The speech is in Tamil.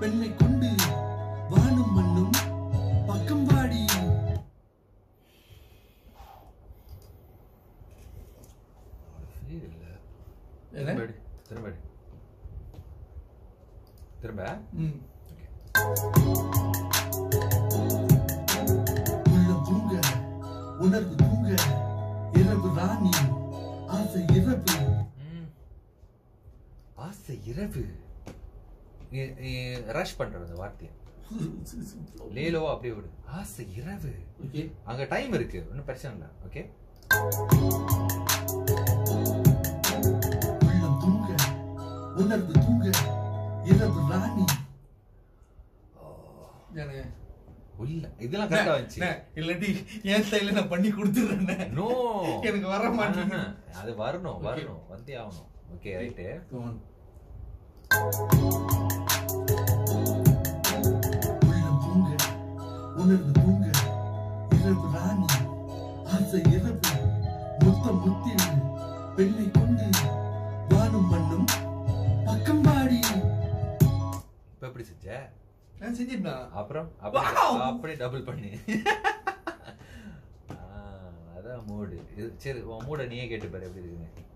பெண்ணை கொண்டு வானும் மண்ணும் பக்கம் வாடி ஃபீல் இல்ல என்ன? திரும்ப எடு, திரும்ப எடு. திரும்ப ம். Okay. உள்ளம் தூங்க உணர்வு தூங்க இரவு ராணி ஆசை இரவு ம். ஆசை இரவு ரஷ் பண்றது அந்த வார்த்தையை லேலோவா அப்படியே விடு ஆசை இரவு ஓகே அங்க டைம் இருக்கு ஒன்றும் பிரச்சனை இல்லை ஓகே உள்ளம் தூங்க உணர்வு தூங்க இரவு ராணி உள்ள இதெல்லாம் கரெக்டா வந்துச்சு இல்லாட்டி என் ஸ்டைல நான் பண்ணி கொடுத்துடுறேன் நோ எனக்கு வர மாட்டேங்குது. அது வரணும் Okay. வரணும் வந்தே ஆகணும் ஓகே ரைட்டு உள்ளம் தூங்க உணர்வு தூங்க இரவு ராணி ஆசை இரவு முத்தம் முத்தில் பெண்ணை கொண்டு வானும் மண்ணும் பக்கம் பாடி இப்ப எப்படி செஞ்ச நான் செஞ்சிட்டா அப்புறம் அப்படியே Wow! அப்படியே டபுள் பண்ணி ஆ, அதான் மூடு இது சரி உன் மூட நீயே கேட்டு பாரு எப்படி இருக்குன்னு